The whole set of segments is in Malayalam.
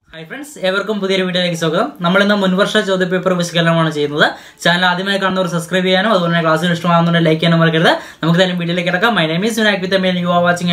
ഹായ് ഫ്രണ്ട്സ് ഏവർക്കും പുതിയൊരു വീഡിയോയിലേക്ക് സ്വാഗതം നമ്മൾ ഇന്ന് മുൻവർഷ ചോദ്യപേപ്പർ വിശകലനമാണ് ചെയ്യുന്നത് ചാനൽ ആദ്യമായി കാണുന്നവർ സബ്സ്ക്രൈബ് ചെയ്യാനും അതുപോലെ തന്നെ ക്ലാസ്സിൽ ഇഷ്ടമാകുന്നുണ്ട് ലൈക്ക് ചെയ്യാനും മറക്കരുത് നമുക്ക് തന്നെ വീഡിയോയിലേക്ക് കിടക്കാം my name is Vinayak with മേൽ യു ആർ വാച്ചിങ്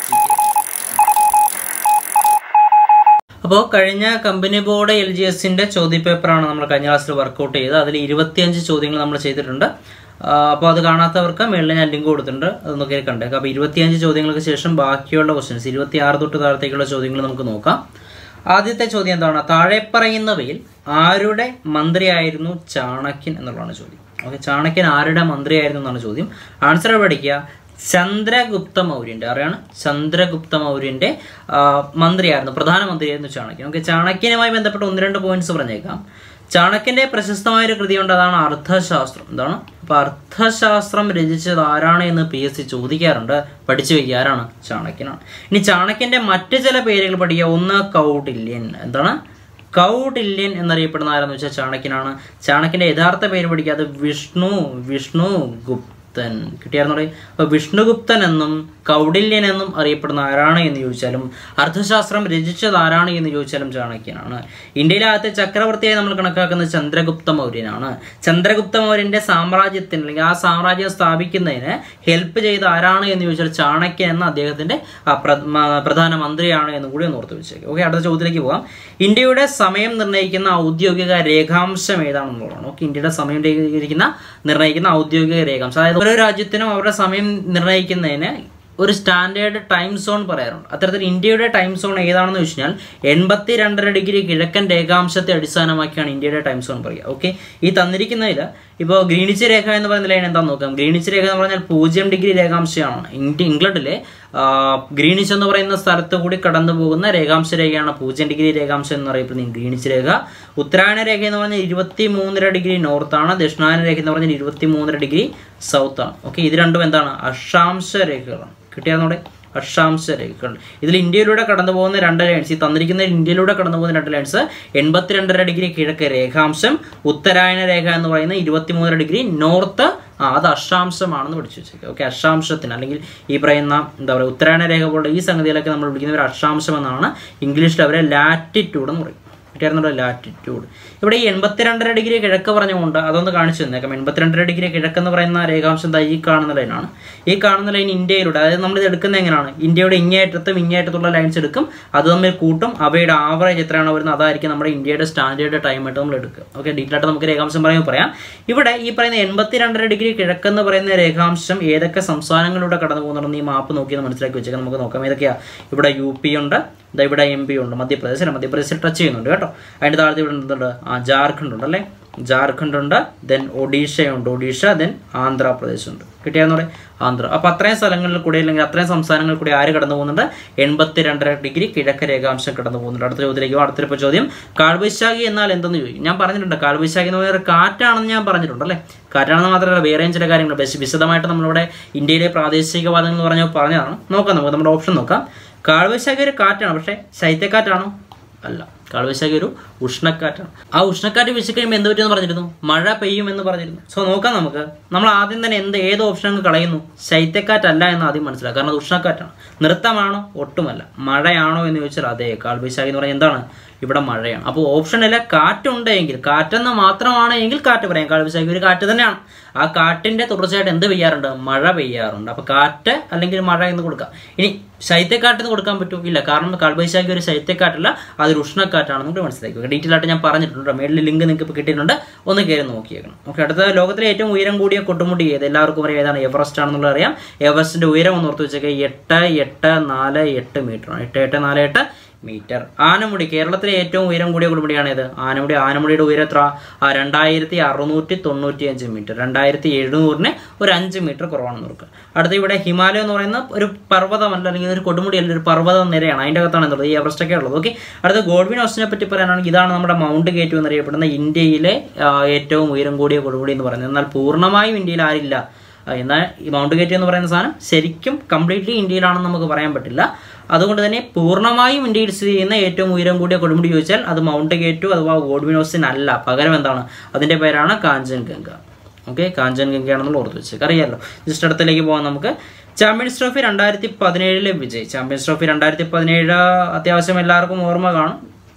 അപ്പോൾ കഴിഞ്ഞ കമ്പനി ബോർഡ് എൽ ജി എസിന്റെ ചോദ്യപേപ്പറാണ് നമ്മൾ കഴിഞ്ഞ ക്ലാസ്സിൽ വർക്കൗട്ട് ചെയ്തത് അതിൽ ഇരുപത്തിയഞ്ച് ചോദ്യങ്ങൾ നമ്മൾ ചെയ്തിട്ടുണ്ട് അപ്പോൾ അത് കാണാത്തവർക്ക് മേളിൽ ഞാൻ ലിങ്ക് കൊടുത്തിട്ടുണ്ട് അതൊന്ന് കയറി കണ്ടേക്കാം അപ്പോൾ ഇരുപത്തിയഞ്ച് ചോദ്യങ്ങൾക്ക് ശേഷം ബാക്കിയുള്ള ക്വസ്റ്റ്യൻസ് ഇരുപത്തി ആറ് തൊട്ട് താഴത്തേക്കുള്ള ചോദ്യങ്ങൾ നമുക്ക് നോക്കാം ആദ്യത്തെ ചോദ്യം എന്താണ് താഴെ പറയുന്നവയിൽ ആരുടെ മന്ത്രിയായിരുന്നു ചാണക്യൻ എന്നുള്ളതാണ് ചോദ്യം ഓക്കെ ചാണക്യൻ ആരുടെ മന്ത്രിയായിരുന്നു എന്നാണ് ചോദ്യം ആൻസർ പഠിക്കുക ചന്ദ്രഗുപ്ത മൗര്യന്റെ അറിയാണ് ചന്ദ്രഗുപ്ത മൗര്യന്റെ ആ, മന്ത്രിയായിരുന്നു പ്രധാനമന്ത്രിയായിരുന്നു ചാണക്യൻ ഓക്കെ ചാണക്യനുമായി ബന്ധപ്പെട്ട ഒന്ന് രണ്ട് പോയിന്റ്സ് പറഞ്ഞേക്കാം ചാണക്യന്റെ പ്രശസ്തമായ ഒരു കൃതിയുണ്ട് അതാണ് അർത്ഥശാസ്ത്രം എന്താണ് അപ്പൊ അർത്ഥശാസ്ത്രം രചിച്ചത് ആരാണ് എന്ന് പി എസ് സി ചോദിക്കാറുണ്ട് പഠിച്ചു വയ്ക്കുക ആരാണ് ചാണക്യനാണ് ഇനി ചാണക്യന്റെ മറ്റു ചില പേരുകൾ പഠിക്കുക ഒന്ന് കൗടില്യൻ എന്താണ് കൗടില്യൻ എന്നറിയപ്പെടുന്ന ആരാന്ന് വെച്ചാൽ ചാണക്യനാണ് ചാണക്യന്റെ യഥാർത്ഥ പേര് പഠിക്കുക അത് വിഷ്ണു വിഷ്ണു ഗുപ്തൻ കിട്ടിയായിരുന്നു അപ്പൊ വിഷ്ണുഗുപ്തൻ എന്നും കൗടില്യൻ എന്നും അറിയപ്പെടുന്ന ആരാണ് എന്ന് ചോദിച്ചാലും അർത്ഥശാസ്ത്രം രചിച്ചത് ആരാണ് എന്ന് ചോദിച്ചാലും ചാണക്യനാണ് ഇന്ത്യയിലെ ആദ്യത്തെ ചക്രവർത്തിയായി നമ്മൾ കണക്കാക്കുന്നത് ചന്ദ്രഗുപ്ത മൗര്യനാണ് ചന്ദ്രഗുപ്ത മൗര്യന്റെ സാമ്രാജ്യത്തിന് അല്ലെങ്കിൽ ആ സാമ്രാജ്യം സ്ഥാപിക്കുന്നതിന് ഹെൽപ്പ് ചെയ്ത ആരാണ് എന്ന് ചോദിച്ചാൽ ചാണക്യൻ എന്ന അദ്ദേഹത്തിന്റെ ആ, പ്ര- മ- പ്രധാനമന്ത്രിയാണ് എന്ന് കൂടി ഒന്ന് ഓർത്ത് വെച്ചേക്കും ഓക്കെ അടുത്ത ചോദ്യത്തിലേക്ക് പോകാം ഇന്ത്യയുടെ സമയം നിർണ്ണയിക്കുന്ന ഔദ്യോഗിക രേഖാംശം ഏതാണെന്നുള്ളതാണ് ഓക്കെ ഇന്ത്യയുടെ സമയം രേഖീകരിക്കുന്ന നിർണ്ണയിക്കുന്ന ഔദ്യോഗിക രേഖാംശം അതായത് ഓരോ രാജ്യത്തിനും അവരുടെ സമയം നിർണ്ണയിക്കുന്നതിന് ഒരു സ്റ്റാൻഡേർഡ് ടൈം സോൺ പറയാറുണ്ട് അത്തരത്തിൽ ഇന്ത്യയുടെ ടൈം സോൺ ഏതാണെന്ന് വെച്ച് കഴിഞ്ഞാൽ എൺപത്തി രണ്ടര ഡിഗ്രി കിഴക്കൻ രേഖാംശത്തെ അടിസ്ഥാനമാക്കിയാണ് ഇന്ത്യയുടെ ടൈം സോൺ പറയുക ഓക്കെ ഈ തന്നിരിക്കുന്നതിൽ ഇപ്പോൾ ഗ്രീനിച്ച് രേഖ എന്ന് പറയുന്ന ലൈൻ എന്താണെന്ന് നോക്കാം ഗ്രീനിച്ച് രേഖ എന്ന് പറഞ്ഞാൽ പൂജ്യം ഡിഗ്രി രേഖാംശമാണ് ഇന്ത്യ ഇംഗ്ലണ്ടിലെ ആ, ഗ്രീനിച്ച് എന്ന് പറയുന്ന സ്ഥലത്ത് കൂടി കടന്നു പോകുന്ന രേഖാംശ രേഖയാണ് പൂജ്യം ഡിഗ്രി രേഖാംശം എന്ന് അറിയപ്പെടുന്ന ഈ ഗ്രീനിച്ച് രേഖ ഉത്തരായണ രേഖ എന്ന് പറഞ്ഞാൽ ഇരുപത്തി മൂന്നര ഡിഗ്രി നോർത്താണ് ദക്ഷിണായന രേഖ എന്ന് പറഞ്ഞാൽ ഇരുപത്തി മൂന്നര ഡിഗ്രി സൗത്ത് ആണ് ഓക്കെ ഇത് രണ്ടും എന്താണ് അക്ഷാംശ രേഖകളാണ് കിട്ടിയാന്നോടെ അക്ഷാംശ രേഖകൾ ഇതിൽ ഇന്ത്യയിലൂടെ കടന്നു പോകുന്ന രണ്ട് ലൈൻസ് ഈ തന്നിരിക്കുന്ന ഇന്ത്യയിലൂടെ കടന്നു പോകുന്ന രണ്ട് ലൈൻസ് എൺപത്തിരണ്ടര ഡിഗ്രി കിഴക്ക് രേഖാംശം ഉത്തരായണ രേഖ എന്ന് പറയുന്ന ഇരുപത്തിമൂന്നര ഡിഗ്രി നോർത്ത് ആ അത് അക്ഷാംശമാണെന്ന് പഠിച്ചു വെച്ചേക്കുക ഓക്കെ അക്ഷാംശത്തിന് അല്ലെങ്കിൽ ഈ പറയുന്ന എന്താ പറയുക ഉത്തരായണ രേഖ പോലുള്ള ഈ സംഗതിയിലൊക്കെ നമ്മൾ വിളിക്കുന്ന ഒരു അക്ഷാംശം എന്നാണ് ഇംഗ്ലീഷിൽ അവരെ ലാറ്റിറ്റ്യൂഡ് എന്ന് പറയും കിട്ടിയായിരുന്നുള്ള ലാറ്റിറ്റ്യൂഡ് ഇവിടെ ഈ എൺപത്തിരണ്ടര ഡിഗ്രി കിഴക്ക് പറഞ്ഞുകൊണ്ട് അതൊന്ന് കാണിച്ചു തന്നേക്കാം എൺപത്തിരണ്ടര ഡിഗ്രി കിഴക്ക് എന്ന് പറയുന്ന രേഖാംശം ദാ ഈ കാണുന്ന ലൈനാണ് ഈ കാണുന്ന ലൈൻ ഇന്ത്യയിലൂടെ അതായത് നമ്മൾ ഇത് എടുക്കുന്നത് എങ്ങനെയാണ് ഇന്ത്യയുടെ ഇങ്ങേയറ്റത്തും ഇങ്ങേയറ്റത്തുള്ള ലൈൻസ് എടുക്കും അത് തമ്മിൽ കൂട്ടും അവയുടെ ആവറേജ് എത്രയാണോ വരുന്നത് അതായിരിക്കും നമ്മുടെ ഇന്ത്യയുടെ സ്റ്റാൻഡേർഡ് ടൈം ആയിട്ട് നമ്മൾ എടുക്കുക ഓക്കെ ഡീറ്റെയിൽ ആയിട്ട് നമുക്ക് രേഖാംശം പറയുമ്പോൾ പറയാം ഇവിടെ ഈ പറയുന്ന എൺപത്തിരണ്ടര ഡിഗ്രി കിഴക്കെന്ന് പറയുന്ന രേഖാംശം ഏതൊക്കെ സംസ്ഥാനങ്ങളിലൂടെ കടന്നു പോകുന്നുണ്ടെന്ന് ഈ മാപ്പ് നോക്കി ഒന്ന് മനസ്സിലാക്കി വെച്ചേക്കാം നമുക്ക് നോക്കാം ഏതൊക്കെയാ ഇവിടെ യു പി ഉണ്ട് ദാ ഇവിടെ എം പി ഉണ്ട് മധ്യപ്രദേശ് അല്ല മധ്യപ്രദേശിൽ ടച്ച് ചെയ്യുന്നുണ്ട് കേട്ടോ അതിൻ്റെ താഴത്ത് ഇവിടെ എന്തുണ്ട് ആ ജാർഖണ്ഡ് ഉണ്ട് അല്ലേ ജാർഖണ്ഡ് ഉണ്ട് ദെൻ ഒഡീഷയുണ്ട് ഒഡീഷ ദെൻ ആന്ധ്രാപ്രദേശ് ഉണ്ട് കിട്ടിയാന്ന് പറയും ആന്ധ്ര അപ്പോൾ അത്രയും സ്ഥലങ്ങളിൽ കൂടി അല്ലെങ്കിൽ അത്രയും സംസ്ഥാനങ്ങളിൽ കൂടി ആര് കടന്നു പോകുന്നുണ്ട് എൺപത്തി രണ്ടര ഡിഗ്രി കിഴക്ക് രേഖാംശം കടന്നു പോകുന്നുണ്ട് അടുത്ത ചോദ്യത്തിലേക്ക് പോകാം. അടുത്തൊരു ചോദ്യം കാൽവൈശാഖി എന്നാൽ എന്തെന്ന് ചോദിക്കും ഞാൻ പറഞ്ഞിട്ടുണ്ട് കാൽവൈശാഖി എന്ന് പറയുന്നത് കാറ്റാണെന്ന് ഞാൻ പറഞ്ഞിട്ടുണ്ട് അല്ലേ കാറ്റാണെന്ന് മാത്രമല്ല വേറെയും ചില കാര്യങ്ങൾ ബസ് വിശദമായിട്ട് നമ്മളിവിടെ ഇന്ത്യയിലെ പ്രാദേശികവാദങ്ങൾ എന്ന് പറഞ്ഞാൽ പറഞ്ഞതാണ് നോക്കാം നമുക്ക് നമ്മുടെ ഓപ്ഷൻ നോക്കാം കാൽവൈശാഖി ഒരു കാറ്റാണ് പക്ഷേ ശൈത്യക്കാറ്റാണോ അല്ല കാൽവൈശാഖി ഒരു ഉഷ്ണക്കാറ്റാണ് ആ ഉഷ്ണക്കാറ്റ് വീശി കഴിയുമ്പോൾ എന്ത് പറ്റുമെന്ന് പറഞ്ഞിരുന്നു മഴ പെയ്യുമെന്ന് പറഞ്ഞിരുന്നു സോ നോക്കാം നമുക്ക് നമ്മൾ ആദ്യം തന്നെ എന്ത് ഏത് ഓപ്ഷൻ അങ്ങ് കളയുന്നു ശൈത്യക്കാറ്റല്ല എന്ന് ആദ്യം മനസ്സിലാക്കുക കാരണം അത് ഉഷ്ണക്കാറ്റാണ് നൃത്തമാണോ ഒട്ടുമല്ല മഴയാണോ എന്ന് ചോദിച്ചാൽ അതെ കാൽവൈശാഖി എന്ന് പറഞ്ഞാൽ എന്താണ് ഇവിടെ മഴയാണ് അപ്പോൾ ഓപ്ഷനില്ല കാറ്റുണ്ടെങ്കിൽ കാറ്റെന്ന് മാത്രമാണ് എങ്കിൽ കാറ്റ് പറയാം കാൽവൈശാഖി ഒരു കാറ്റ് തന്നെയാണ് ആ കാറ്റിന്റെ തുടർച്ചയായിട്ട് എന്ത് പെയ്യാറുണ്ട് മഴ പെയ്യാറുണ്ട് അപ്പൊ കാറ്റ് അല്ലെങ്കിൽ മഴ എന്ന് കൊടുക്കാം ഇനി ശൈത്യക്കാറ്റ് എന്ന് കൊടുക്കാൻ പറ്റുമോ ഇല്ല കാരണം കാൽവൈശാഖി ഒരു ശൈത്യക്കാറ്റല്ല അതൊരു ഉഷ്ണക്കാറ്റാണെന്ന് കൂടി മനസ്സിലാക്കുക ഡീറ്റെയിൽ ആയിട്ട് ഞാൻ പറഞ്ഞിട്ടുണ്ട് മേളിൽ ലിങ്ക് നിങ്ങൾക്ക് ഇപ്പോൾ കിട്ടിയിട്ടുണ്ട് ഒന്ന് കയറി നോക്കിയേക്കണം ഓക്കെ അടുത്ത ലോകത്തിലെ ഏറ്റവും ഉയരം കൂടിയ കൊടുമുടി ഏത് എല്ലാവർക്കും അറിയാം ഏതാണ് എവറസ്റ്റ് ആണെന്നുള്ളത് അറിയാം എവറസ്റ്റിന്റെ ഉയരം ഒന്ന് ഓർത്ത് വെച്ചേക്കുക എട്ട് എട്ട് നാല് എട്ട് മീറ്റർ ആണ് എട്ട് എട്ട് നാല് എട്ട് മീറ്റർ ആനമുടി കേരളത്തിലെ ഏറ്റവും ഉയരം കൂടിയ കൊടുമുടിയാണ് ഇത് ആനമുടി ആനമുടിയുടെ ഉയരം എത്ര ആ രണ്ടായിരത്തി അറുന്നൂറ്റി തൊണ്ണൂറ്റി അഞ്ച് മീറ്റർ രണ്ടായിരത്തി എഴുന്നൂറിന് ഒരു അഞ്ച് മീറ്റർ കുറവാണെന്ന് നോക്കുക അടുത്ത ഇവിടെ ഹിമാലയം എന്ന് പറയുന്ന ഒരു പർവ്വതമല്ല അല്ലെങ്കിൽ ഒരു കൊടുമുടി അല്ല ഒരു പർവ്വത നിരയാണ് അതിൻ്റെ അകത്താണ് എന്നുള്ളത് ഈ എവറസ്റ്റ് ഒക്കെ ഉള്ളത് ഓക്കെ അടുത്ത ഗോഡ്വിൻ ഓസ്റ്റിനെ പറ്റി പറയാനാണെങ്കിൽ ഇതാണ് നമ്മുടെ മൗണ്ട് ഗേറ്റ് എന്നറിയപ്പെടുന്ന ഇന്ത്യയിലെ ആ, ഏറ്റവും ഉയരം കൂടിയ കൊടുമുടി എന്ന് പറയുന്നത് എന്നാൽ പൂർണ്ണമായും ഇന്ത്യയിൽ ആരില്ല ആ, എന്നാൽ ഈ മൗണ്ട് ഗേറ്റ് എന്ന് പറയുന്ന സാധനം ശരിക്കും കംപ്ലീറ്റ്ലി ഇന്ത്യയിലാണെന്ന് നമുക്ക് പറയാൻ പറ്റില്ല അതുകൊണ്ട് തന്നെ പൂർണ്ണമായും ഇന്ത്യയിൽ സ്ഥിതി ചെയ്യുന്ന ഏറ്റവും ഉയരം കൂടിയ കൊടുമുടി ചോദിച്ചാൽ അത് മൗണ്ട് ഗേറ്റു അഥവാ ഗോഡ്വിനോസിൻ അല്ല പകരം എന്താണ് അതിന്റെ പേരാണ് കാഞ്ചൻഗംഗ ഓക്കെ കാഞ്ചൻഗംഗയാണെന്നുള്ള ഓർത്ത് വെച്ചേക്ക് അറിയാമല്ലോ ജസ്റ്റ് അടുത്തേക്ക് പോകാം നമുക്ക് ചാമ്പ്യൻസ് ട്രോഫി രണ്ടായിരത്തി പതിനേഴിലെ വിജയ് ചാമ്പ്യൻസ് ട്രോഫി രണ്ടായിരത്തി പതിനേഴ് അത്യാവശ്യം എല്ലാവർക്കും ഓർമ്മ കാണും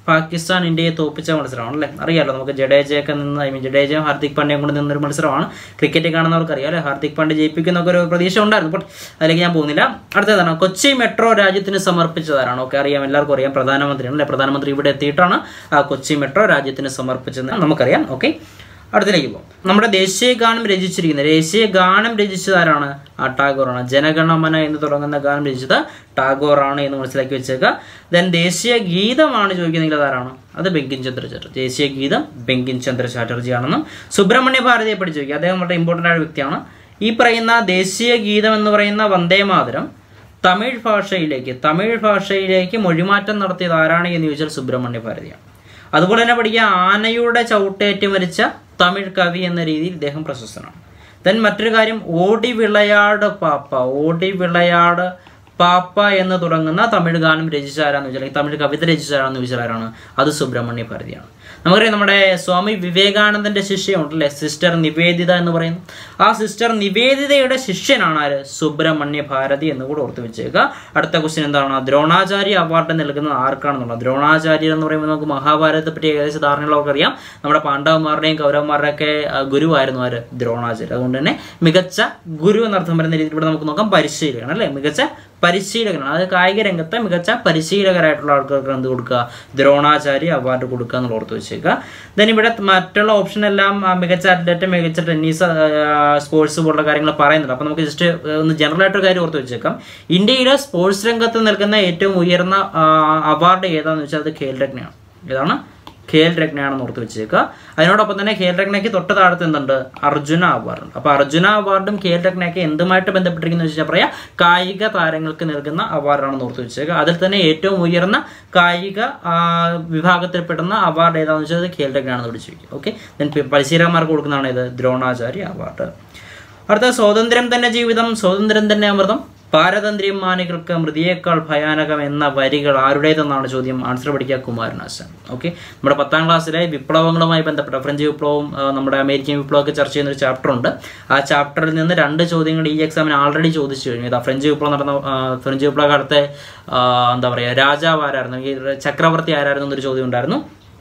പാകിസ്ഥാൻ ഇന്ത്യയെ തോപ്പിച്ച മത്സരമാണ് അല്ലേ അറിയാലോ നമുക്ക് ജഡേജയൊക്കെ നിന്ന് ഐ മീൻ ജഡേജയും ഹാർദിക് പാണ്ഡ്യയും കൂടി നിന്നൊരു മത്സരമാണ് ക്രിക്കറ്റ് കാണുന്നവർക്ക് അറിയാം അല്ലേ ഹാർദിക് പാണ്ഡ്യ ജയിപ്പിക്കുന്നൊക്കെ ഒരു പ്രതീക്ഷ ഉണ്ടായിരുന്നു ബട്ട് അതിലേക്ക് ഞാൻ പോകുന്നില്ല അടുത്തതാണ് കൊച്ചി മെട്രോ രാജ്യത്തിന് സമർപ്പിച്ചതാരാണ് ഓക്കെ അറിയാം എല്ലാവർക്കും അറിയാം പ്രധാനമന്ത്രിയാണ് അല്ലേ പ്രധാനമന്ത്രി ഇവിടെ എത്തിയിട്ടാണ് ആ കൊച്ചി മെട്രോ രാജ്യത്തിന് സമർപ്പിച്ചതെന്ന് നമുക്കറിയാം ഓക്കെ അടുത്തിലേക്ക് പോകും നമ്മുടെ ദേശീയ ഗാനം രചിച്ചിരിക്കുന്നത് ദേശീയ ഗാനം രചിച്ചതാരാണ് ആ ടാഗോറാണ് ജനഗണമന എന്ന് തുടങ്ങുന്ന ഗാനം രചിച്ചത് ടാഗോറാണ് എന്ന് മനസ്സിലാക്കി വെച്ചേക്കുക ദെൻ ദേശീയ ഗീതമാണ് ചോദിക്കുന്നെങ്കിൽ അതാരാണ് അത് ബെങ്കിം ചന്ദ്ര ചാറ്റർജി ദേശീയ ഗീതം ബെങ്കിം ചന്ദ്ര ചാറ്റർജി ആണെന്നും സുബ്രഹ്മണ്യ ഭാരതിയെ പഠിച്ചു ചോദിക്കുക അദ്ദേഹം വളരെ ഇമ്പോർട്ടൻ്റ് ആയ വ്യക്തിയാണ് ഈ പറയുന്ന ദേശീയ ഗീതം എന്ന് പറയുന്ന വന്ദേ മാതരം തമിഴ് ഭാഷയിലേക്ക് തമിഴ് ഭാഷയിലേക്ക് മൊഴിമാറ്റം നടത്തിയത് ആരാണ് എന്ന് ചോദിച്ചാൽ സുബ്രഹ്മണ്യ ഭാരതിയാണ് അതുപോലെ തന്നെ പഠിക്കുക ആനയുടെ ചവിട്ടേറ്റ് മരിച്ച തമിഴ് കവി എന്ന രീതിയിൽ ഇദ്ദേഹം പ്രശസ്തനാണ് ദെൻ മറ്റൊരു കാര്യം ഓടി വിളയാട് പാപ്പ ഓടി വിളയാട് പാപ്പ എന്ന് തുടങ്ങുന്ന തമിഴ് ഗാനം രചിച്ച ആരാന്ന് വെച്ചാൽ അല്ലെങ്കിൽ തമിഴ് കവിത രചിച്ച ആരാന്ന് ചോദിച്ചാൽ ആരാണ് അത് സുബ്രഹ്മണ്യ ഭാരതിയാണ് നമുക്കറിയാം നമ്മുടെ സ്വാമി വിവേകാനന്ദന്റെ ശിഷ്യയുണ്ടല്ലേ സിസ്റ്റർ നിവേദിത എന്ന് പറയുന്നു ആ സിസ്റ്റർ നിവേദിതയുടെ ശിഷ്യനാണ് ആര് സുബ്രഹ്മണ്യ ഭാരതി എന്ന് കൂടെ ഓർത്ത് വെച്ചേക്കുക അടുത്ത ക്വസ്റ്റ്യൻ എന്താണ് ദ്രോണാചാര്യ അവാർഡ് നൽകുന്നത് ആർക്കാണെന്നുള്ളത് ദ്രോണാചാര്യർ എന്ന് പറയുമ്പോൾ നമുക്ക് മഹാഭാരതത്തെ പറ്റി ഏകദേശം ധാരണകളൊക്കെ അറിയാം നമ്മുടെ പാണ്ഡവന്മാരുടെയും കൗരവന്മാരുടെയും ഒക്കെ ആ, ഗുരുവായിരുന്നു ആര് ദ്രോണാചാര്യ അതുകൊണ്ട് തന്നെ മികച്ച ഗുരു എന്നർത്ഥം വരുന്ന രീതിയിൽ ഇവിടെ നമുക്ക് നോക്കാം പരിശീലകൻ അല്ലേ മികച്ച പരിശീലകനാണ് അതായത് കായിക രംഗത്തെ മികച്ച പരിശീലകരായിട്ടുള്ള ആൾക്കാർക്ക് എന്ത് കൊടുക്കുക ദ്രോണാചാര്യ അവാർഡ് കൊടുക്കുക എന്നുള്ള ഓർത്ത് വെച്ചേക്കുക ദെൻ ഇവിടെ മറ്റുള്ള ഓപ്ഷൻ എല്ലാം ആ, മികച്ച അത്ലറ്റ് മികച്ച ടെന്നീസ് സ്പോർട്സ് പോലുള്ള കാര്യങ്ങൾ പറയുന്നുണ്ട് അപ്പോൾ നമുക്ക് ജസ്റ്റ് ഒന്ന് ജനറൽ ആയിട്ടൊരു കാര്യം ഓർത്ത് വെച്ചേക്കാം ഇന്ത്യയിലെ സ്പോർട്സ് രംഗത്ത് നൽകുന്ന ഏറ്റവും ഉയർന്ന അവാർഡ് ഏതാണെന്ന് വെച്ചാൽ അത് ഖേൽ രത്നയാണ് ഏതാണ് ഖേൽ രത്നയാണെന്ന് ഓർത്ത് വെച്ചേക്കുക അതിനോടൊപ്പം തന്നെ ഖേൽ രത്നയ്ക്ക് തൊട്ട് താഴത്ത് എന്തുണ്ട് അർജുന അവാർഡ് അപ്പോൾ അർജുന അവാർഡും ഖേൽ രത്നയൊക്കെ എന്തുമായിട്ട് ബന്ധപ്പെട്ടിരിക്കുന്നു വെച്ചാൽ പറയാം കായിക താരങ്ങൾക്ക് നൽകുന്ന അവാർഡാണെന്ന് ഓർത്ത് വെച്ചേക്കുക അതിൽ തന്നെ ഏറ്റവും ഉയർന്ന കായിക ആ, വിഭാഗത്തിൽപ്പെടുന്ന അവാർഡ് ഏതാണെന്ന് വെച്ചാൽ അത് ഖേൽ രത്നയാണെന്ന് വിളിച്ചു വയ്ക്കുക ഓക്കെ ദെൻ പരിശീലകന്മാർക്ക് കൊടുക്കുന്നതാണ് ഇത് ദ്രോണാചാര്യ അവാർഡ് അടുത്ത സ്വാതന്ത്ര്യം തന്നെ ജീവിതം സ്വാതന്ത്ര്യം തന്നെ അമൃതം പാരതന്ത്ര്യം മാനികൾക്ക് മൃതിയേക്കാൾ ഭയാനകം എന്ന വരികൾ ആരുടേതെന്നാണ് ചോദ്യം ആൻസർ പഠിക്കുക കുമാരനാശൻ ഓക്കെ നമ്മുടെ പത്താം ക്ലാസ്സിലെ വിപ്ലവങ്ങളുമായി ബന്ധപ്പെട്ട ഫ്രഞ്ച് വിപ്ലവവും ആ, നമ്മുടെ അമേരിക്കൻ വിപ്ലവമൊക്കെ ചർച്ച ചെയ്യുന്ന ഒരു ചാപ്റ്റർ ഉണ്ട് ആ ചാപ്റ്ററിൽ നിന്ന് രണ്ട് ചോദ്യങ്ങൾ ഈ എക്സാമിന് ആൾറെഡി ചോദിച്ചു കഴിഞ്ഞു ഇതാ ഫ്രഞ്ച് വിപ്ലവം നടന്ന ആ, ഫ്രഞ്ച് വിപ്ലവ കാലത്തെ ആ, എന്താ പറയുക രാജാവ് ആരായിരുന്നു അല്ലെങ്കിൽ ചക്രവർത്തി ആരായിരുന്നു എന്നൊരു ചോദ്യം ഉണ്ടായിരുന്നു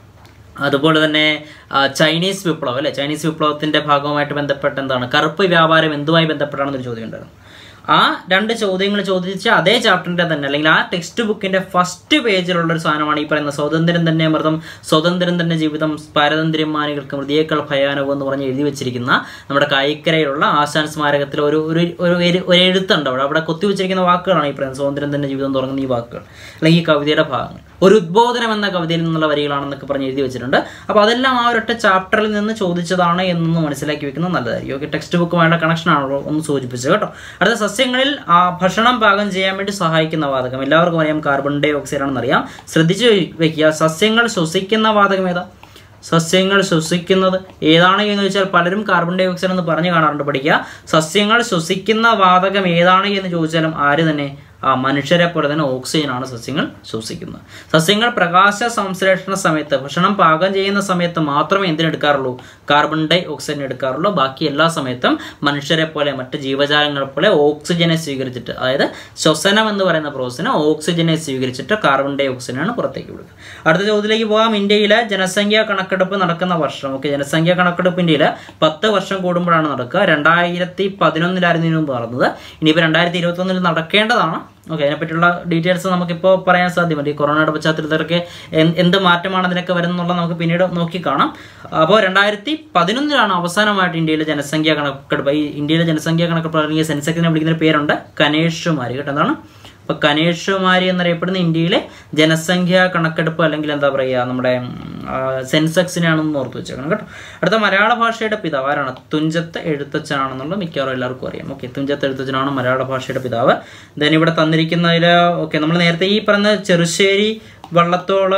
അതുപോലെ തന്നെ ആ, ചൈനീസ് വിപ്ലവം അല്ലെ ചൈനീസ് വിപ്ലവത്തിന്റെ ഭാഗവുമായിട്ട് ബന്ധപ്പെട്ട് എന്താണ് കറുപ്പ് വ്യാപാരം എന്തുമായി ബന്ധപ്പെട്ടാണെന്നൊരു ചോദ്യം ഉണ്ടായിരുന്നു ആ രണ്ട് ചോദ്യങ്ങൾ ചോദിച്ച അതേ ചാപ്റ്ററിന്റെ തന്നെ അല്ലെങ്കിൽ ആ ടെക്സ്റ്റ് ബുക്കിന്റെ ഫസ്റ്റ് പേജിലുള്ള ഒരു സാധനമാണ് ഈ പറയുന്ന സ്വാതന്ത്ര്യം തന്നെ അമൃതം സ്വാതന്ത്ര്യം തന്നെ ജീവിതം പാരതന്ത്ര്യം മാനികൾക്ക് മൃതിയേക്കാൾ ഭയാനകം എന്ന് പറഞ്ഞ് എഴുതി വെച്ചിരിക്കുന്ന നമ്മുടെ കൈക്കരയിലുള്ള ആശാൻ സ്മാരകത്തിൽ ഒരു ഒരു ഒരു എരു- ഒരു എഴുത്തുണ്ട് അവിടെ അവിടെ കൊത്തിവെച്ചിരിക്കുന്ന വാക്കുകളാണ് ഈ പറയുന്നത് സ്വാതന്ത്ര്യം തന്നെ ജീവിതം തുടങ്ങുന്ന ഈ വാക്കുകൾ അല്ലെങ്കിൽ ഈ കവിതയുടെ ഭാഗങ്ങൾ ഒരു ഉദ്ബോധനം എന്ന കവിതയിൽ നിന്നുള്ള വരികളാണെന്നൊക്കെ പറഞ്ഞ് എഴുതി വെച്ചിട്ടുണ്ട് അപ്പോൾ അതെല്ലാം ആ ഒരൊറ്റ ചാപ്റ്ററിൽ നിന്ന് ചോദിച്ചതാണ് എന്നൊന്ന് മനസ്സിലാക്കി വെക്കുന്നത് നല്ലതായിരിക്കും ഓക്കെ ടെക്സ്റ്റ് ബുക്കുമായുള്ള കണക്ഷൻ ആണല്ലോ ഒന്ന് സൂചിപ്പിച്ചത് കേട്ടോ അടുത്ത സസ്യങ്ങളിൽ ആ ഭക്ഷണം പാകം ചെയ്യാൻ വേണ്ടി സഹായിക്കുന്ന വാതകം എല്ലാവർക്കും അറിയാം കാർബൺ ഡൈ ഓക്സൈഡ് ആണെന്ന് അറിയാം ശ്രദ്ധിച്ച് വെക്കുക സസ്യങ്ങൾ ശ്വസിക്കുന്ന വാതകം ഏതാ സസ്യങ്ങൾ ശ്വസിക്കുന്നത് ഏതാണ് എന്ന് ചോദിച്ചാൽ പലരും കാർബൺ ഡൈ ഓക്സൈഡ് എന്ന് പറഞ്ഞു കാണാറുണ്ട് പഠിക്കുക സസ്യങ്ങൾ ശ്വസിക്കുന്ന വാതകം ഏതാണ് എന്ന് ചോദിച്ചാലും ആര് തന്നെ ആ മനുഷ്യരെ പോലെ തന്നെ ഓക്സിജനാണ് സസ്യങ്ങൾ ശ്വസിക്കുന്നത് സസ്യങ്ങൾ പ്രകാശ സംശ്ലേഷണ സമയത്ത് ഭക്ഷണം പാകം ചെയ്യുന്ന സമയത്ത് മാത്രമേ എന്തിനെടുക്കാറുള്ളൂ കാർബൺ ഡൈ ഓക്സൈഡ് എടുക്കാറുള്ളൂ ബാക്കി എല്ലാ സമയത്തും മനുഷ്യരെ പോലെ മറ്റ് ജീവജാലങ്ങളെ പോലെ ഓക്സിജനെ സ്വീകരിച്ചിട്ട് അതായത് ശ്വസനം എന്ന് പറയുന്ന പ്രോസസ്സിന് ഓക്സിജനെ സ്വീകരിച്ചിട്ട് കാർബൺ ഡൈ ഓക്സൈഡാണ് പുറത്തേക്ക് വിടുക അടുത്ത ചോദ്യത്തിലേക്ക് പോകാം ഇന്ത്യയിലെ ജനസംഖ്യാ കണക്കെടുപ്പ് നടക്കുന്ന വർഷം ഓക്കെ ജനസംഖ്യാ കണക്കെടുപ്പ് ഇന്ത്യയിൽ പത്ത് വർഷം കൂടുമ്പോഴാണ് നടക്കുക രണ്ടായിരത്തി പതിനൊന്നിലായിരുന്നു ഇതിനു മുമ്പ് നടന്നത് ഇനിയിപ്പോൾ രണ്ടായിരത്തി ഇരുപത്തൊന്നിൽ നടക്കേണ്ടതാണ് ഓക്കെ അതിനെപ്പറ്റിയുള്ള ഡീറ്റെയിൽസ് നമുക്കിപ്പോൾ പറയാൻ സാധ്യമല്ല ഈ കൊറോണയുടെ പശ്ചാത്തലത്തിലൊക്കെ എന്ത് എന്ത് മാറ്റമാണ് അതിനൊക്കെ വരുന്നുള്ളത് നമുക്ക് പിന്നീട് നോക്കി കാണാം അപ്പോൾ രണ്ടായിരത്തി പതിനൊന്നിലാണ് അവസാനമായിട്ട് ഇന്ത്യയിലെ ജനസംഖ്യാ കണക്കെടുപ്പ് ഈ ഇന്ത്യയിലെ ജനസംഖ്യാ കണക്കെടുപ്പ് അല്ലെങ്കിൽ സെൻസെക്സിനെ വിളിക്കുന്ന ഒരു പേരുണ്ട് കനേഷുമാരി കേട്ടോ എന്താണ് അപ്പോൾ കനേഷുമാരി എന്നറിയപ്പെടുന്ന ഇന്ത്യയിലെ ജനസംഖ്യാ കണക്കെടുപ്പ് അല്ലെങ്കിൽ എന്താ പറയുക നമ്മുടെ ഉം, ആ, സെൻസെക്സിനെയാണെന്ന് ഓർത്ത് വെച്ചേക്കണം കേട്ടോ അടുത്ത മലയാള ഭാഷയുടെ പിതാവ് ആരാണ് തുഞ്ചത്ത് എഴുത്തച്ഛനാണെന്നുള്ളത് മിക്കവാറും എല്ലാവർക്കും അറിയാം ഓക്കെ തുഞ്ചത്ത് എഴുത്തച്ഛനാണ് മലയാള ഭാഷയുടെ പിതാവ് ദെൻ ഇവിടെ തന്നിരിക്കുന്നതിൽ ഓക്കെ നമ്മൾ നേരത്തെ ഈ പറഞ്ഞ ചെറുശ്ശേരി വള്ളത്തോള്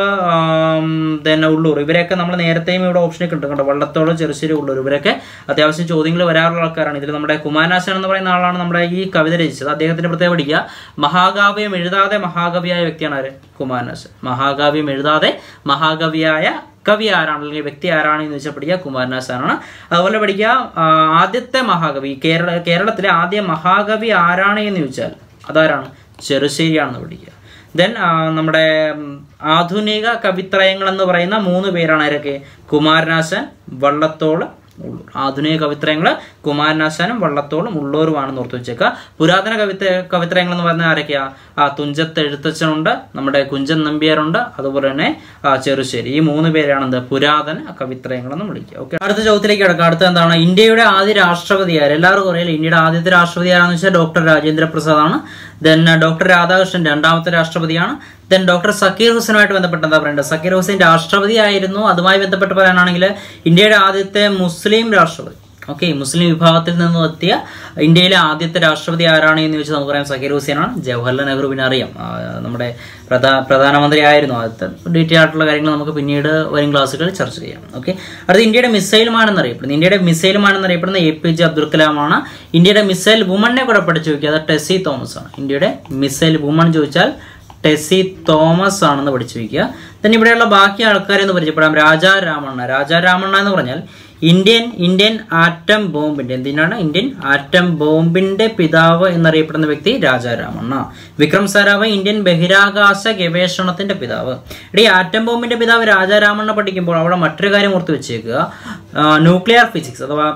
ദെൻ ഉള്ളൂർ ഇവരെയൊക്കെ നമ്മൾ നേരത്തെയും ഇവിടെ ഓപ്ഷനൊക്കെ ഉണ്ട് കേട്ടോ വള്ളത്തോള് ചെറുശ്ശേരി ഉള്ളൂർ ഇവരൊക്കെ അത്യാവശ്യം ചോദ്യങ്ങൾ വരാറുള്ള ആൾക്കാരാണ് ഇതിൽ നമ്മുടെ കുമാരനാശൻ എന്ന് പറയുന്ന ആളാണ് നമ്മുടെ ഈ കവിത രചിച്ചത് അദ്ദേഹത്തിന്റെ പ്രത്യേക പഠിക്കുക മഹാകാവ്യം എഴുതാതെ മഹാകവിയായ വ്യക്തിയാണ് ആര് കുമാരനാശൻ മഹാകാവ്യം എഴുതാതെ മഹാകവിയായ കവി ആരാണ് അല്ലെങ്കിൽ വ്യക്തി ആരാണ് എന്ന് വെച്ചാൽ പഠിക്കുക കുമാരനാശാനാണ് അതുപോലെ പഠിക്കുക ആ, ആദ്യത്തെ മഹാകവി കേരള കേരളത്തിലെ ആദ്യ മഹാകവി ആരാണ് എന്ന് ചോദിച്ചാൽ അതാരാണ് ചെറുശ്ശേരിയാണെന്ന് പഠിക്കുക ദെൻ നമ്മുടെ ഉം, ആധുനിക കവിത്രയങ്ങൾ എന്ന് പറയുന്ന മൂന്ന് പേരാണ് ആരൊക്കെ കുമാരനാശാൻ വള്ളത്തോൾ ഉള്ളൂർ ആധുനിക കവിത്രയങ്ങൾ കുമാരനാശാനും വള്ളത്തോളും ഉള്ളൂരുമാണെന്ന് ഓർത്ത് വെച്ചേക്കുക പുരാതന കവിത്ര കവിത്രയങ്ങൾ എന്ന് പറഞ്ഞാൽ ആരൊക്കെയാ ആ തുഞ്ചത്ത് എഴുത്തച്ഛനുണ്ട് നമ്മുടെ കുഞ്ചൻ നമ്പ്യാരുണ്ട് അതുപോലെ തന്നെ ആ ചെറുശ്ശേരി ഈ മൂന്ന് പേരാണ് എന്ത് പുരാതന കവിത്രയങ്ങൾ എന്ന് വിളിക്കുക ഓക്കെ അടുത്ത ചോദ്യത്തിലേക്ക് കിടക്കാം അടുത്ത എന്താണ് ഇന്ത്യയുടെ ആദ്യ രാഷ്ട്രപതി ആര് എല്ലാവർക്കും അറിയില്ല ഇന്ത്യയുടെ ആദ്യത്തെ രാഷ്ട്രപതി ആരാന്ന് വെച്ചാൽ ഡോക്ടർ രാജേന്ദ്ര പ്രസാദ് ആണ് ദെൻ ഡോക്ടർ രാധാകൃഷ്ണൻ രണ്ടാമത്തെ രാഷ്ട്രപതിയാണ് ദെൻ ഡോക്ടർ സക്കീർ ഹുസനുമായിട്ട് ബന്ധപ്പെട്ട് എന്താ പറയേണ്ടത് സക്കീർ ഹുസൈൻ രാഷ്ട്രപതി ആയിരുന്നു അതുമായി ബന്ധപ്പെട്ട് പറയാനാണെങ്കിൽ ഇന്ത്യയുടെ ആദ്യത്തെ മുസ്ലിം രാഷ്ട്രപതി ഓക്കെ മുസ്ലിം വിഭാഗത്തിൽ നിന്ന് എത്തിയ ഇന്ത്യയിലെ ആദ്യത്തെ രാഷ്ട്രപതി ആരാണ് എന്ന് ചോദിച്ചാൽ നമുക്ക് പറയാം സക്കീർ ഹുസൈനാണ് ജവഹർലാൽ നെഹ്റു പിന്നെ അറിയാം ആ, നമ്മുടെ പ്രധാ പ്രധാനമന്ത്രി ആയിരുന്നു ആദ്യത്തെ ഡീറ്റെയിൽ ആയിട്ടുള്ള കാര്യങ്ങൾ നമുക്ക് പിന്നീട് വരും ക്ലാസ്സുകളിൽ ചർച്ച ചെയ്യാം ഓക്കെ അടുത്ത ഇന്ത്യയുടെ മിസൈൽ മാൻ എന്നറിയപ്പെടുന്നത് ഇന്ത്യയുടെ മിസൈൽ മാൻ എന്നറിയപ്പെടുന്ന എ പി ജെ അബ്ദുൽ കലാമാണ് ഇന്ത്യയുടെ മിസൈൽ വുമണിനെ കൂടെ പഠിച്ചു നോക്കിയത് അത് ടെസി തോമസ് ആണ് ഇന്ത്യയുടെ മിസൈൽ വുമൺ ചോദിച്ചാൽ ടെസി തോമസ് ആണെന്ന് പഠിച്ചു വയ്ക്കുക then ഇവിടെയുള്ള ബാക്കി ആൾക്കാരെ ഒന്ന് പരിചയപ്പെടാം രാജാ രാമണ്ണ രാജാ രാമണ്ണ എന്ന് പറഞ്ഞാൽ ഇന്ത്യൻ ഇന്ത്യൻ ആറ്റം ബോംബിന്റെ എന്തിനാണ് ഇന്ത്യൻ ആറ്റം ബോംബിന്റെ പിതാവ് എന്നറിയപ്പെടുന്ന വ്യക്തി രാജാ രാമണ്ണ വിക്രം സാരാഭായ് ഇന്ത്യൻ ബഹിരാകാശ ഗവേഷണത്തിന്റെ പിതാവ് ഇവിടെ ഈ ആറ്റം ബോംബിന്റെ പിതാവ് രാജാ രാമണ്ണ പഠിക്കുമ്പോൾ അവിടെ മറ്റൊരു കാര്യം ഓർത്ത് വെച്ചേക്കുക ന്യൂക്ലിയർ ഫിസിക്സ് അഥവാ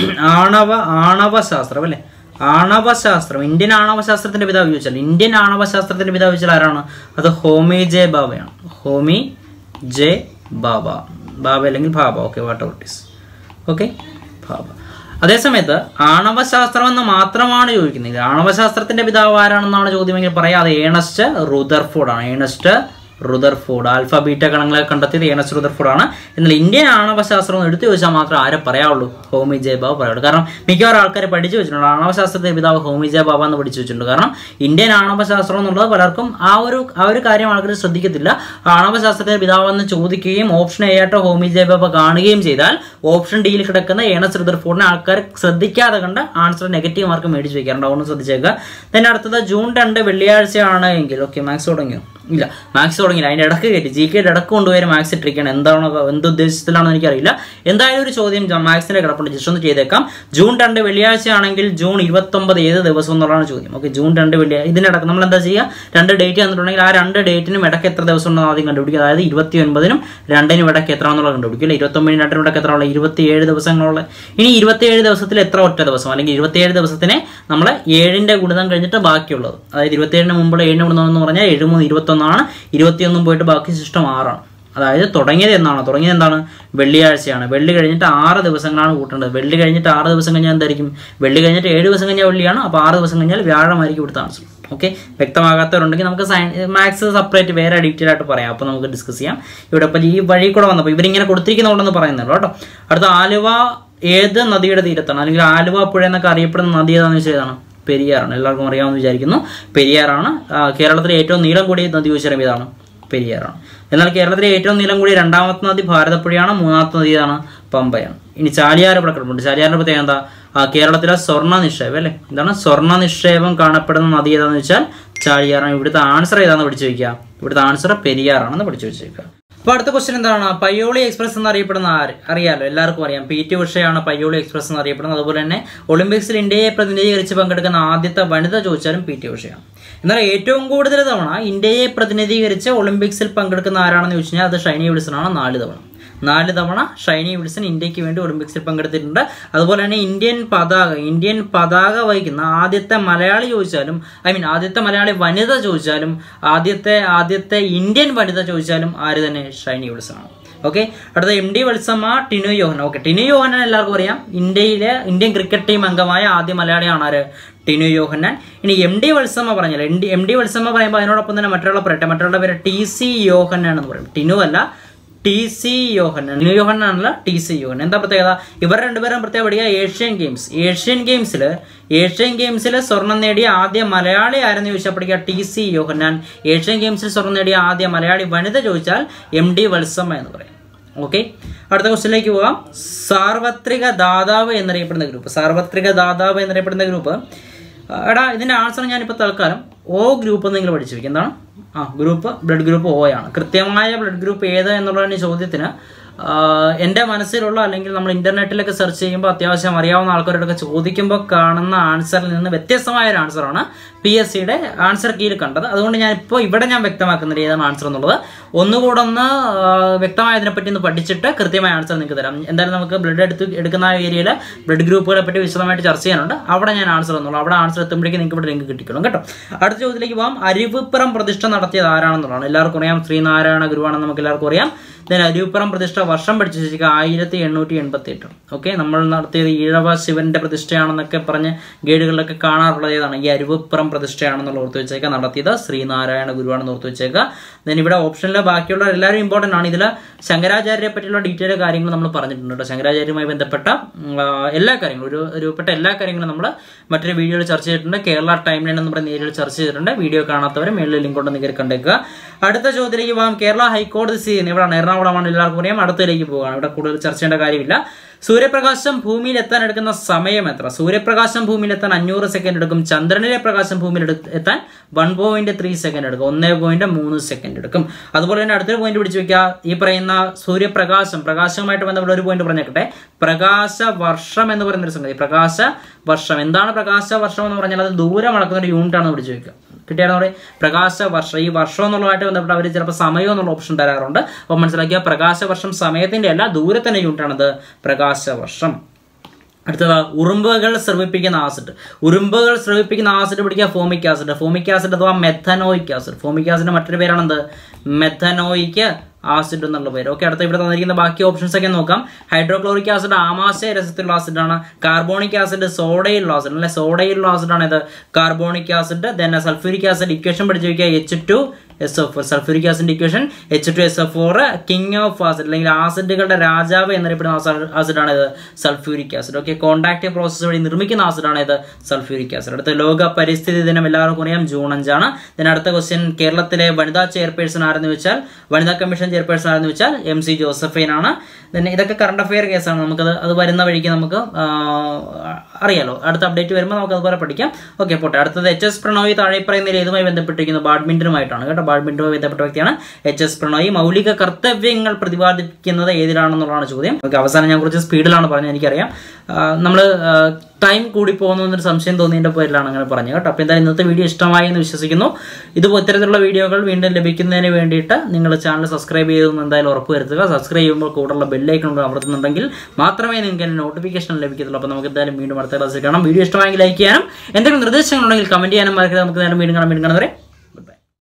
ആണവ ആണവ ശാസ്ത്രം അല്ലേ ആണവശാസ്ത്രം ഇന്ത്യൻ ആണവശാസ്ത്രത്തിന്റെ പിതാവ് ചോദിച്ചാൽ ഇന്ത്യൻ ആണവശാസ്ത്രത്തിന്റെ പിതാവ് ചോദിച്ചാൽ ആരാണ് അത് ഹോമി ജെ ബാബയാണ് ഹോമി ജെ ബാബ ബാബ അല്ലെങ്കിൽ Bhabha okay what out is okay Bhabha അതേസമയത്ത് ആണവശാസ്ത്രം എന്ന് മാത്രമാണ് ചോദിക്കുന്നത് ആണവശാസ്ത്രത്തിന്റെ പിതാവ് ആരാണെന്നാണ് ചോദ്യമെങ്കിൽ പറയാം അത് ഏണസ്റ്റ് റുദർഫോർഡ് ആണ് ഏണസ്റ്റ് റുദർഫോർഡ് ആൽഫ ബീറ്റ കണങ്ങളെ കണ്ടെത്തിയത് ഏണസ്റ്റ് റുദർഫോർഡ് ആണ് എന്നാൽ ഇന്ത്യൻ ആണവശാസ്ത്രം എന്ന് എടുത്തു ചോദിച്ചാൽ മാത്രം ആരെ പറയാവുള്ളൂ ഹോമി ജെ ബാബ പറയുള്ളൂ കാരണം മിക്കവാറും ആൾക്കാരെ പഠിച്ചു വെച്ചിട്ടുണ്ട് ആണവശാസ്ത്രത്തിന്റെ പിതാവ് ഹോമി ജെ ബാബ എന്ന് പഠിച്ചു വെച്ചിട്ടുണ്ട് കാരണം ഇന്ത്യൻ ആണവശാസ്ത്രം എന്നുള്ളത് പലർക്കും ആ ഒരു ആ ഒരു കാര്യം ആൾക്കാർ ശ്രദ്ധിക്കത്തില്ല ആണവശാസ്ത്രത്തിന്റെ പിതാവ് എന്ന് ചോദിക്കുകയും ഓപ്ഷൻ എ ആയിട്ട് ഹോമി ജെ ബാബ കാണുകയും ചെയ്താൽ ഓപ്ഷൻ ഡിയിൽ കിടക്കുന്ന ഏണസ്റ്റ് റുദർഫോർഡിനെ ആൾക്കാർ ശ്രദ്ധിക്കാതെ കണ്ട് ആൻസർ നെഗറ്റീവ് മാർക്ക് മേടിച്ച് വെക്കാറുണ്ട് അതുകൊണ്ട് ശ്രദ്ധിച്ചേക്കുക then അടുത്തത് ജൂൺ രണ്ട് വെള്ളിയാഴ്ചയാണ് എങ്കിൽ ഓക്കെ മാത്സ് തുടങ്ങിയോ ഇല്ല മാത്സ് തുടങ്ങിയില്ല അതിന്റെ ഇടക്ക് കയറ്റി ജി കെയുടെ ഇടക്ക് കൊണ്ടുപോയി മാത്സ് ഇട്ടിരിക്കുകയാണ് എന്താണ് എന്ത് ഉദ്ദേശത്തിലാണെന്ന് എനിക്കറിയില്ല എന്തായാലും ഒരു ചോദ്യം മാത്സിന്റെ കിടപ്പുണ്ട് ജസ്റ്റ് ഒന്ന് ചെയ്തേക്കാം ജൂൺ രണ്ട് വെള്ളിയാഴ്ച ആണെങ്കിൽ ജൂൺ ഇരുപത്തൊമ്പത് ഏത് ദിവസം എന്നുള്ളതാണ് ചോദ്യം ഓക്കെ ജൂൺ രണ്ട് വെള്ളിയാഴ്ച ഇതിനിടക്ക് നമ്മൾ എന്താ ചെയ്യുക രണ്ട് ഡേറ്റ് തന്നിട്ടുണ്ടെങ്കിൽ ആ രണ്ട് ഡേറ്റിനും ഇടയ്ക്ക് എത്ര ദിവസം ഉണ്ടെന്ന് ആദ്യം കണ്ടുപിടിക്കുക അതായത് ഇരുപത്തി ഒൻപതിനും രണ്ടിനും ഇടയ്ക്ക് എത്ര എന്നുള്ളത് കണ്ടുപിടിക്കും അല്ലെ ഇരുപത്തൊമ്പതിനും രണ്ടിനും ഇടയ്ക്ക് എത്ര ഉള്ള ഇരുപത്തിയേഴ് ദിവസങ്ങളുള്ള ഇനി ഇരുപത്തിയേഴ് ദിവസത്തിൽ എത്ര ഒറ്റ ദിവസം അല്ലെങ്കിൽ ഇരുപത്തിയേഴ് ദിവസത്തിനെ നമ്മൾ ഏഴിന്റെ ഗുണിതം കഴിഞ്ഞിട്ട് ബാക്കിയുള്ളത് അതായത് ഇരുപത്തിയേഴിന് മുമ്പുള്ള ഏഴിന് ഗുണിതം എന്ന് പറഞ്ഞാൽ ഏഴ് മൂന്ന് ഇരുപത്തൊന്നാണ് ഇരുപത്തിയൊന്നും പോയിട്ട് ബാക്കി ശിഷ്ടം ആറാണ് അതായത് തുടങ്ങിയത് എന്നാണ് തുടങ്ങിയത് എന്താണ് വെള്ളിയാഴ്ചയാണ് വെള്ളി കഴിഞ്ഞിട്ട് ആറ് ദിവസങ്ങളാണ് കൂട്ടേണ്ടത് വെള്ളി കഴിഞ്ഞിട്ട് ആറ് ദിവസം കഴിഞ്ഞാൽ എന്തായിരിക്കും വെള്ളി കഴിഞ്ഞിട്ട് ഏഴ് ദിവസം കഴിഞ്ഞാൽ വെള്ളിയാണ് അപ്പോൾ ആറ് ദിവസം കഴിഞ്ഞാൽ വ്യാഴമായിരിക്കും ഇവിടുത്തെ ആൻസർ ഓക്കെ വ്യക്തമാകാത്തവരുണ്ടെങ്കിൽ നമുക്ക് സയൻസ് മാത്സ് സെപ്പറേറ്റ് വേറെ ഡീറ്റെയിൽ ആയിട്ട് പറയാം അപ്പോൾ നമുക്ക് ഡിസ്കസ് ചെയ്യാം ഇവിടെ ഇപ്പോൾ ഈ വഴി കൂടെ വന്നപ്പോൾ ഇവരിങ്ങനെ കൊടുത്തിരിക്കുന്നുണ്ടെന്ന് പറയുന്നുള്ളൂ കേട്ടോ അടുത്ത ആലുവ ഏത് നദിയുടെ തീരത്താണ് അല്ലെങ്കിൽ ആലുവ പുഴ എന്നൊക്കെ അറിയപ്പെടുന്ന നദി ഏതാണെന്ന് വെച്ചാൽ ഏതാണ് പെരിയാറാണ് എല്ലാവർക്കും അറിയാമെന്ന് വിചാരിക്കുന്നു പെരിയാറാണ് ആ, കേരളത്തിലെ ഏറ്റവും നീളം കൂടിയ നദി ചോദിച്ചാൽ ഏതാണ് പെരിയാറാണ് എന്നാൽ കേരളത്തിലെ ഏറ്റവും നീളം കൂടിയ രണ്ടാമത്തെ നദി ഭാരതപ്പുഴയാണ് മൂന്നാമത്തെ നദി ഏതാണ് പമ്പയാണ് ഇനി ചാലിയാർ ഇവിടെ കിടപ്പുണ്ട് ചാലിയാറിന്റെ പ്രത്യേകത എന്താ ആ, കേരളത്തിലെ സ്വർണ്ണ നിക്ഷേപം അല്ലേ എന്താണ് സ്വർണ്ണ നിക്ഷേപം കാണപ്പെടുന്ന നദി ഏതാണെന്ന് വെച്ചാൽ ചാലിയാറാണ് ഇവിടുത്തെ ആൻസർ ഏതാണെന്ന് പഠിച്ചു വയ്ക്കുക ഇവിടുത്തെ ആൻസർ പെരിയാറാണെന്ന് പഠിച്ചു വെച്ചേക്കുക അപ്പൊ അടുത്ത ക്വസ്റ്റ്യൻ എന്താണ് പയ്യോളി എക്സ്പ്രസ് എന്നറിയപ്പെടുന്ന ആര് അറിയാലോ എല്ലാവർക്കും അറിയാം പി ടി ഉഷയാണ് പയ്യോളി എക്സ്പ്രസ് എന്നറിയപ്പെടുന്നത് അതുപോലെ തന്നെ ഒളിമ്പിക്സിൽ ഇന്ത്യയെ പ്രതിനിധീകരിച്ച് പങ്കെടുക്കുന്ന ആദ്യത്തെ വനിത ചോദിച്ചാലും പി ടി ഉഷയാണ് എന്നാൽ ഏറ്റവും കൂടുതൽ തവണ ഇന്ത്യയെ പ്രതിനിധീകരിച്ച് ഒളിമ്പിക്സിൽ പങ്കെടുക്കുന്ന ആരാണെന്ന് ചോദിച്ചു കഴിഞ്ഞാൽ അത് ഷൈനി വിൽസൺ ആണ് നാല് തവണ നാല് തവണ ഷൈനി വിൽസൺ ഇന്ത്യക്ക് വേണ്ടി ഒളിമ്പിക്സിൽ പങ്കെടുത്തിട്ടുണ്ട് അതുപോലെ തന്നെ ഇന്ത്യൻ പതാക ഇന്ത്യൻ പതാക വഹിക്കുന്ന ആദ്യത്തെ മലയാളി ചോദിച്ചാലും ഐ മീൻ ആദ്യത്തെ മലയാളി വനിത ചോദിച്ചാലും ആദ്യത്തെ ആദ്യത്തെ ഇന്ത്യൻ വനിത ചോദിച്ചാലും ആര് തന്നെ ഷൈനി വിൽസൺ ആണ് ഓക്കെ അടുത്ത M D Valsamma Tinu Yohan okay Tinu Yohannan എല്ലാവർക്കും അറിയാം ഇന്ത്യയിലെ ഇന്ത്യൻ ക്രിക്കറ്റ് ടീം അംഗമായ ആദ്യ മലയാളിയാണ് ആര് ടിനു യോഹന്നാൻ ഇനി എം ഡി വത്സമ്മ പറഞ്ഞാൽ M D M D Valsamma പറയുമ്പോൾ അതിനോടൊപ്പം തന്നെ മറ്റുള്ള പറയട്ടെ മറ്റുള്ള പേര് ടി സി യോഹന്നാൻ എന്ന് പറയും ടിനു അല്ല ടി സി യോഹന്നാൻ ടിനു യോഹന്നാൻ അല്ല ടി സി യോഹൻ എന്താ പ്രത്യേകത ഇവർ രണ്ടുപേരും പ്രത്യേക പഠിക്കുക ഏഷ്യൻ ഗെയിംസ് ഏഷ്യൻ ഗെയിംസിൽ ഏഷ്യൻ ഗെയിംസിൽ സ്വർണം നേടിയ ആദ്യ മലയാളി ആരെന്ന് ചോദിച്ചാൽ പഠിക്കുക ടി സി യോഹന്നാൻ ഏഷ്യൻ ഗെയിംസിൽ സ്വർണം നേടിയ ആദ്യ മലയാളി വനിത ചോദിച്ചാൽ എം ഡി വത്സമ്മ എന്ന് പറയും ഓക്കെ അടുത്ത ക്വസ്റ്റിലേക്ക് പോവാം സാർവത്രിക ദാതാവ് എന്നറിയപ്പെടുന്ന ഗ്രൂപ്പ് സാർവത്രിക ദാതാവ് എന്നറിയപ്പെടുന്ന ഗ്രൂപ്പ് എടാ ഇതിന്റെ ആൻസർ ഞാനിപ്പോൾ തൽക്കാലം ഒ ഗ്രൂപ്പ് എന്ന് നിങ്ങൾ പഠിച്ചു വെക്കും എന്താണ് ആ ഗ്രൂപ്പ് ബ്ലഡ് ഗ്രൂപ്പ് ഒ ആണ് കൃത്യമായ ബ്ലഡ് ഗ്രൂപ്പ് ഏത് എന്നുള്ളതിന് ചോദ്യത്തിന് ആഹ് എൻ്റെ മനസ്സിലുള്ള അല്ലെങ്കിൽ നമ്മൾ ഇന്റർനെറ്റിലൊക്കെ സെർച്ച് ചെയ്യുമ്പോൾ അത്യാവശ്യം അറിയാവുന്ന ആൾക്കാരോടൊക്കെ ചോദിക്കുമ്പോൾ കാണുന്ന ആൻസറിൽ നിന്ന് വ്യത്യസ്തമായ ഒരു ആൻസറാണ് പി എസ് സിയുടെ ആൻസർ കീയിൽ കണ്ടത് അതുകൊണ്ട് ഞാൻ ഇപ്പോൾ ഇവിടെ ഞാൻ വ്യക്തമാക്കുന്നില്ല ഏതാണ് ആൻസർ എന്നുള്ളത് ഒന്നുകൂടെ ഒന്ന് ആഹ് വ്യക്തമായതിനെ പറ്റി ഒന്ന് പഠിച്ചിട്ട് കൃത്യമായ ആൻസർ നിങ്ങൾക്ക് തരാം എന്തായാലും നമുക്ക് ബ്ലഡ് എടുത്ത് എടുക്കുന്ന ആ ഏരിയയിൽ ബ്ലഡ് ഗ്രൂപ്പുകളെ പറ്റി വിശദമായിട്ട് ചർച്ച ചെയ്യാനുണ്ട് അവിടെ ഞാൻ ആൻസർ തന്നുള്ളൂ അവിടെ ആൻസർ എത്തുമ്പോഴേക്കും നിങ്ങൾക്ക് ഇവിടെ ലിങ്ക് കിട്ടിക്കോളും കേട്ടോ അടുത്ത ചോദ്യത്തിലേക്ക് പോകാം അരുവിപ്പുറം പ്രതിഷ്ഠ നടത്തിയത് ആരാണെന്നുള്ളതാണ് എല്ലാവർക്കും അറിയാം ശ്രീനാരായണ ഗുരുവാണെന്ന് നമുക്ക് എല്ലാവർക്കും അറിയാം ദെൻ അരുവിപ്പുറം പ്രതിഷ്ഠ വർഷം പഠിച്ചു ശരിക്കും ആയിരത്തി എണ്ണൂറ്റി എൺപത്തി എട്ട് ഓക്കെ നമ്മൾ നടത്തിയത് ഈഴവ ശിവന്റെ പ്രതിഷ്ഠയാണെന്നൊക്കെ പറഞ്ഞ് ഗൈഡുകളിലൊക്കെ കാണാറുള്ളത് ഏതാണ് ഈ അരുവിപ്പുറം പ്രതിഷ്ഠയാണെന്നുള്ള ഓർത്ത് വെച്ചേക്കുക നടത്തിയത് ശ്രീനാരായണ ഗുരുവാണെന്ന് ഓർത്ത് വെച്ചേക്കുക ദെൻ ഇവിടെ ഓപ്ഷനിൽ ബാക്കിയുള്ള എല്ലാവരും ഇമ്പോർട്ടൻ്റ് ആണ് ഇതിൽ ശങ്കരാചാര്യരെ പറ്റിയുള്ള ഡീറ്റെയിൽ കാര്യങ്ങൾ നമ്മൾ പറഞ്ഞിട്ടുണ്ട് കേട്ടോ ശങ്കരാചാര്യരുമായി ബന്ധപ്പെട്ട ഉം, ആ, എല്ലാ കാര്യങ്ങളും ഒരു രൂപപ്പെട്ട എല്ലാ കാര്യങ്ങളും നമ്മൾ മറ്റൊരു വീഡിയോയിൽ ചർച്ച ചെയ്തിട്ടുണ്ട് കേരള ടൈം ലൈൻ എന്ന് പറയുന്ന ഏരിയയിൽ ചർച്ച ചെയ്തിട്ടുണ്ട് വീഡിയോ കാണാത്തവർ മേളിൽ ലിങ്ക് കൊണ്ട് നിങ്ങൾ കണ്ടേക്കുക അടുത്ത ചോദ്യത്തിലേക്ക് പോകാം കേരള ഹൈക്കോടതി സ്ഥിതി ചെയ്യുന്നത് ഇവിടെയാണ് എറണാകുളമാണ് എല്ലാവർക്കും അറിയാം അടുത്തതിലേക്ക് പോകാം ഇവിടെ കൂടുതൽ ചർച്ച ചെയ്യേണ്ട കാര്യമില്ല സൂര്യപ്രകാശം ഭൂമിയിൽ എത്താൻ എടുക്കുന്ന സമയം എത്ര സൂര്യപ്രകാശം ഭൂമിയിൽ എത്താൻ അഞ്ഞൂറ് സെക്കൻഡ് എടുക്കും ചന്ദ്രനിലെ പ്രകാശം ഭൂമിയിൽ എടു- എത്താൻ വൺ പോയിന്റ് ത്രീ സെക്കൻഡ് എടുക്കും ഒന്നേ പോയിന്റ് മൂന്ന് സെക്കൻഡ് എടുക്കും അതുപോലെ തന്നെ അടുത്തൊരു പോയിന്റ് പിടിച്ചു വെക്കുക ഈ പറയുന്ന സൂര്യപ്രകാശം പ്രകാശവുമായിട്ട് ബന്ധപ്പെട്ട ഒരു പോയിന്റ് പറഞ്ഞേക്കട്ടെ പ്രകാശ വർഷം എന്ന് പറയുന്ന ഒരു സംഗതി പ്രകാശ വർഷം എന്താണ് പ്രകാശ വർഷം എന്ന് പറഞ്ഞാൽ അത് ദൂരം അളക്കുന്ന ഒരു യൂണിറ്റ് ആണെന്ന് പിടിച്ചു വെക്കുക കിട്ടിയാലും അവിടെ പ്രകാശ വർഷം ഈ വർഷം എന്നുള്ളതായിട്ട് ബന്ധപ്പെട്ട് അവർ ചിലപ്പോൾ സമയം എന്നുള്ള ഓപ്ഷൻ തരാറുണ്ട് അപ്പോൾ മനസ്സിലാക്കിയ പ്രകാശ വർഷം സമയത്തിന്റെ അല്ല ദൂരത്തിന്റെ യൂണിറ്റ് ആണത് പ്രകാശ വർഷം അടുത്തത് ഉറുമ്പുകൾ സ്രവിപ്പിക്കുന്ന ആസിഡ് ഉറുമ്പുകൾ സ്രവിപ്പിക്കുന്ന ആസിഡ് പിടിക്കുക ഫോമിക് ആസിഡ് ഫോമിക് ആസിഡ് അഥവാ മെഥനോയിക് ആസിഡ് ഫോമിക് ആസിഡിന്റെ മറ്റൊരു പേരാണെന്ത് മെഥനോയിക് ആസിഡ് എന്നുള്ള പേര് ഓക്കെ അടുത്ത ഇവിടെ തന്നിരിക്കുന്ന ബാക്കി ഓപ്ഷൻസ് ഒക്കെ നോക്കാം ഹൈഡ്രോക്ലോറിക് ആസിഡ് ആമാശയ രസത്തിലുള്ള ആസിഡാണ് കാർബോണിക് ആസിഡ് സോഡയിലുള്ള ആസിഡ് അല്ലെ സോഡയിലുള്ള ആസിഡാണ് ഇത് carbonic acid then sulphuric acid equation പഠിച്ചു വയ്ക്കുക H two S F four sulphuric acid equation H two S F four king of acid അല്ലെങ്കിൽ ആസിഡുകളുടെ രാജാവ് എന്നറിയപ്പെടുന്ന ആസിഡാണ് ഇത് sulphuric acid okay contact process വഴി നിർമ്മിക്കുന്ന ആസിഡാണ് ഇത് സൾഫ്യൂരിക് ആസിഡ് അടുത്ത ലോക പരിസ്ഥിതി ദിനം എല്ലാവർക്കും അറിയാം ജൂൺ അഞ്ചാണ് then അടുത്ത ക്വസ്റ്റ്യൻ കേരളത്തിലെ വനിതാ ചെയർപേഴ്സൺ ആരെന്ന് വെച്ചാൽ വനിതാ കമ്മീഷൻ ചെയർപേഴ്സൺ ആരെന്ന് വെച്ചാൽ എം സി ജോസഫൈൻ ആണ് then ഇതൊക്കെ കറണ്ട് അഫെയർ കേസാണ് നമുക്കത് അത് വരുന്ന വഴിക്ക് നമുക്ക് ആ, അറിയാലോ അടുത്ത അപ്ഡേറ്റ് വരുമ്പോൾ നമുക്ക് അതുപോലെ പഠിക്കാം ഓക്കെ പോട്ടെ അടുത്തത് എച്ച് എസ് പ്രണോയ് താഴെ പറയുന്നതിൽ ഏതുമായി ബന്ധപ്പെട്ടിരിക്കുന്നത് ബാഡ്മിന്റനുമായിട്ടാണ് കേട്ടോ ബാഡ്മിന്റനുമായി ബന്ധപ്പെട്ട വ്യക്തിയാണ് എച്ച് എസ് പ്രണോയ് മൗലിക കർത്തവ്യങ്ങൾ പ്രതിപാദിക്കുന്നത് ഏതിലാണെന്നുള്ളതാണ് ചോദ്യം ഓക്കെ അവസാനം ഞാൻ കുറച്ച് സ്പീഡിലാണ് പറഞ്ഞത് എനിക്കറിയാം നമ്മൾ ടൈം കൂടി പോകുന്നു എന്നൊരു സംശയം തോന്നിയതിന്റെ പേരിലാണ് അങ്ങനെ പറഞ്ഞത് കേട്ടോ അപ്പോൾ എന്തായാലും ഇന്നത്തെ വീഡിയോ ഇഷ്ടമായി എന്ന് വിശ്വസിക്കുന്നു ഇതുപോലെ ഇത്തരത്തിലുള്ള വീഡിയോകൾ വീണ്ടും ലഭിക്കുന്നതിന് വേണ്ടിയിട്ട് നിങ്ങൾ ചാനൽ സബ്സ്ക്രൈബ് ചെയ്തെന്ന് എന്തായാലും ഉറപ്പ് വരുത്തുക സബ്സ്ക്രൈബ് ചെയ്യുമ്പോൾ കൂടുതലുള്ള ബെല്ലൈക്കൺ കൂടെ അമർത്തുന്നുണ്ടെങ്കിൽ മാത്രമേ നിങ്ങൾക്ക് എൻ്റെ നോട്ടിഫിക്കേഷൻ ലഭിക്കത്തുള്ളൂ അപ്പോൾ നമുക്ക് എന്തായാലും വീണ്ടും അടുത്ത ക്ലാസ്സിൽ കാണാം വീഡിയോ ഇഷ്ടമായെങ്കിൽ ലൈക്ക് ചെയ്യാനും എന്തെങ്കിലും നിർദ്ദേശങ്ങളുണ്ടെങ്കിൽ കമന്റ് ചെയ്യാനും മറക്കരുത് നമുക്ക് എന്തായാലും വീണ്ടും കാണാം വീണ്ടും കാണുന്നവരെ